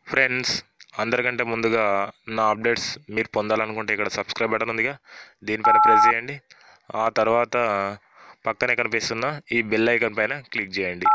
friends అందరికంటే ముందుగా నా అప్డేట్స్ మీరు పొందాలనుకుంటే ఇక్కడ సబ్స్క్రైబ్ బటన్ ఉందిగా దీనిపైన ప్రెస్ చేయండి ఆ తర్వాత పక్కనే కనిపిస్తున్న ఈ బెల్ ఐకాన్ పైన క్లిక్ చేయండి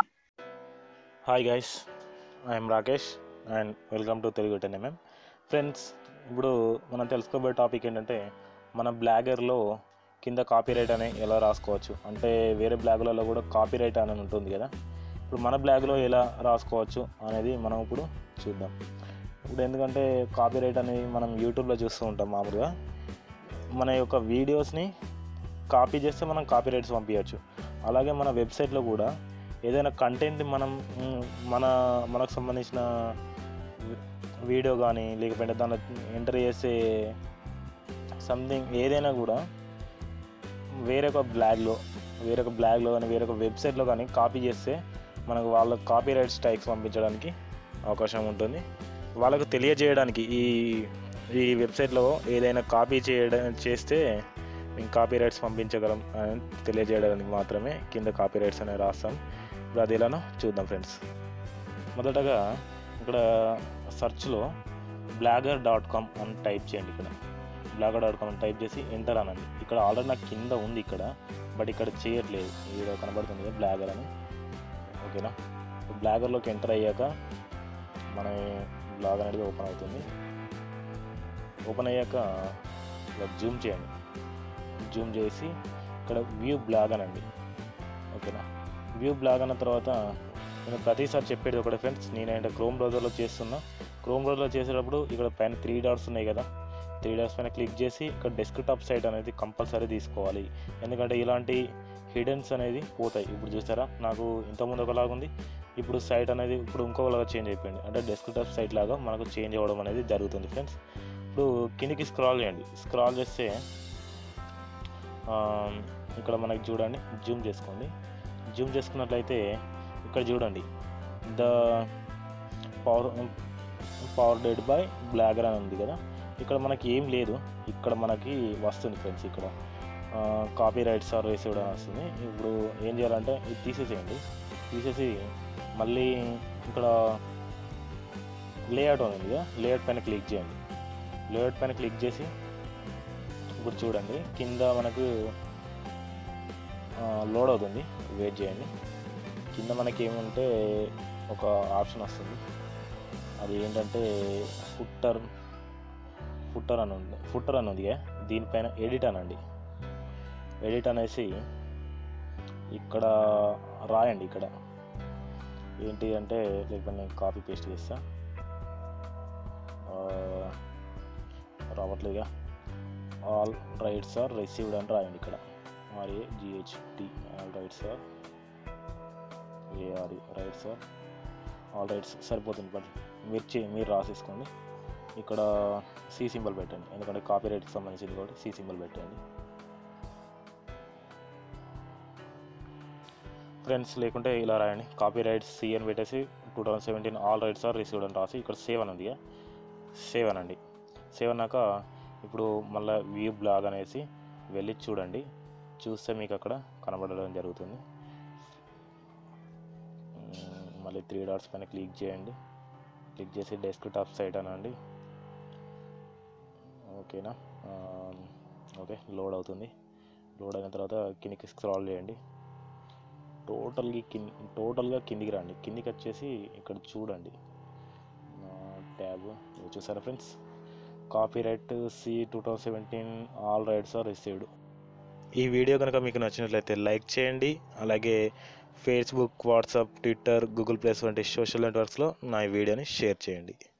hi guys I'm Rakesh and welcome to Telugu ten MM friends ఇప్పుడు మనం తెలుసుకోబోయే టాపిక్ ఏంటంటే మన బ్లాగర్లో కింద కాపీరైట్ అని ఎలా రాసుకోవచ్చు అంటే వేరే బ్లాగులలో కూడా కాపీరైట్ అని ఉంటుంది కదా ఇప్పుడు మన బ్లాగ్లో ఎలా రాసుకోవచ్చు అనేది మనం ఇప్పుడు చూద్దాం ఇప్పుడు ఎందుకంటే కాపీరైట్ అనేది మనం యూట్యూబ్లో చూస్తూ ఉంటాం మామూలుగా మన యొక్క వీడియోస్ని కాపీ చేస్తే మనం కాపీరైట్స్ పంపించవచ్చు అలాగే మన వెబ్సైట్లో కూడా ఏదైనా కంటెంట్ మనం మ్, మన మనకు సంబంధించిన వి- వీడియో కానీ లేకపోతే దాంట్లో ఎంటర్ చేసే సంథింగ్ ఏదైనా కూడా వేరొక బ్లాగ్లో వేరొక బ్లాగ్లో కానీ వేరొక వెబ్సైట్లో కానీ కాపీ చేస్తే మనకు వాళ్ళ కాపీరైట్ స్ట్రైక్స్ పంపించడానికి అవకాశం ఉంటుంది వాళ్ళకు తెలియజేయడానికి ఈ ఈ వెబ్సైట్లో ఏదైనా కాపీ చేయడం చేస్తే మేము కాపీరైట్స్ పంపించగలం అని తెలియజేయడానికి మాత్రమే కింద కాపీరైట్స్ అనేవి రాస్తాం ఇప్పుడు అది ఎలానో చూద్దాం ఫ్రెండ్స్ మొదటగా ఇక్కడ సెర్చ్లో బ్లాగర్ డాట్ కామ్ అని టైప్ చేయండి ఇక్కడ బ్లాగర్ డాట్ కామ్ అని టైప్ చేసి ఎంటర్ అనండి ఇక్కడ ఆల్రెడీ నాకు కింద ఉంది ఇక్కడ బట్ ఇక్కడ చేయట్లేదు ఇక్కడ కనబడుతుంది కదా బ్లాగర్ అని ఓకేనా బ్లాగర్లోకి ఎంటర్ అయ్యాక మన బ్లాగ్ అనేది ఓపెన్ అవుతుంది ఓపెన్ అయ్యాక ఇలా జూమ్ చేయండి జూమ్ చేసి ఇక్కడ వ్యూ బ్లాగ్ అనండి ఓకేనా వ్యూ బ్లాగ్ అన్న తర్వాత నేను ప్రతిసారి చెప్పేది ఒకటే ఫ్రెండ్స్ నేనంటే క్రోమ్ బ్రౌజర్లో చేస్తున్నా క్రోమ్ బ్రౌజర్లో చేసేటప్పుడు ఇక్కడ పైన త్రీ డాట్స్ ఉన్నాయి కదా త్రీ డాట్స్ పైన క్లిక్ చేసి ఇక్కడ డెస్క్టాప్ సైట్ అనేది కంపల్సరీ తీసుకోవాలి ఎందుకంటే ఇలాంటి హిడెన్స్ అనేది పోతాయి ఇప్పుడు చూసారా నాకు ఇంతకుముందు ఒకలాగా ఉంది ఇప్పుడు సైట్ అనేది ఇప్పుడు ఇంకోలాగా చేంజ్ అయిపోయింది అంటే డెస్క్టాప్ సైట్ లాగా మనకు చేంజ్ అవ్వడం అనేది జరుగుతుంది ఫ్రెండ్స్ ఇప్పుడు కిందికి స్క్రాల్ చేయండి స్క్రాల్ చేస్తే ఆ, ఇక్కడ మనకి చూడండి జూమ్ చేసుకోండి జూమ్ చేసుకున్నట్లయితే ఇక్కడ చూడండి the power powered by blogger అని ఉంది కదా ఇక్కడ మనకి ఏం లేదు ఇక్కడ మనకి వస్తుంది ఫ్రెండ్స్ ఇక్కడ కాపీ రైట్స్ ఆర్ రిసీవ్డ్ అని వస్తుంది ఇప్పుడు ఏం చేయాలంటే ఇది తీసేసేయండి తీసేసి మళ్ళీ ఇక్కడ లేఅవుట్ ఉంది కదా లేఅవుట్ పైన క్లిక్ చేయండి లేఅవుట్ పైన క్లిక్ చేసి ఇప్పుడు చూడండి కింద మనకు లోడ్ అవుతుంది వెయిట్ చేయండి కింద మనకి ఏమంటే ఒక ఆప్షన్ వస్తుంది అది ఏంటంటే ఫుట్టర్ ఫుట్టర్ అని ఉంది ఫుట్టర్ అని ఉంది కదా, దీనిపైన ఎడిట్ అనండి ఎడిట్ అనేసి ఇక్కడ రాయండి ఇక్కడ ఏంటి అంటే లేకపోతే నేను కాపీ పేస్ట్ చేస్తా ఆ, రావట్లేదుగా ఆల్ రైట్స్ ఆర్ రిసీవ్డ్ అని రాయండి ఇక్కడ ఆర్ఏ జిహెచ్టి all rights are A R E rights are all rights సరిపోతుంది బట్ మీరు చే మీరు రాసేసుకోండి ఇక్కడ సి సింబల్ పెట్టండి ఎందుకంటే కాపీ రైట్కి సంబంధించింది కాబట్టి సి సింబల్ పెట్టండి ఫ్రెండ్స్ లేకుంటే ఇలా రాయండి కాపీ రైట్స్ సి అని పెట్టేసి two thousand seventeen all rights are received అని రాసి ఇక్కడ సేవ్ అని ఉంది సేవ్ అనండి సేవ్ అన్నాక ఇప్పుడు మళ్ళీ వ్యూ బ్లాగ్ అనేసి వెళ్ళి చూడండి చూస్తే మీకు అక్కడ కనబడడం జరుగుతుంది మ్మ్, మళ్ళీ త్రీ డాట్స్ పైన క్లిక్ చేయండి క్లిక్ చేసి డెస్క్ టాప్ సైట్ అనండి ఓకేనా ఆ, ఓకే లోడ్ అవుతుంది లోడ్ అయిన తర్వాత కిందికి స్క్రాల్ చేయండి టోటల్గా కింది టోటల్గా కిందికి రండి కిందికి వచ్చేసి ఇక్కడ చూడండి ట్యాబ్ చూసారా friends copyright C two thousand seventeen all rights are received ఈ వీడియో కనుక మీకు నచ్చినట్లయితే లైక్ చేయండి అలాగే Facebook WhatsApp Twitter Google plus వంటి సోషల్ నెట్వర్క్స్లో నా ఈ వీడియోని షేర్ చేయండి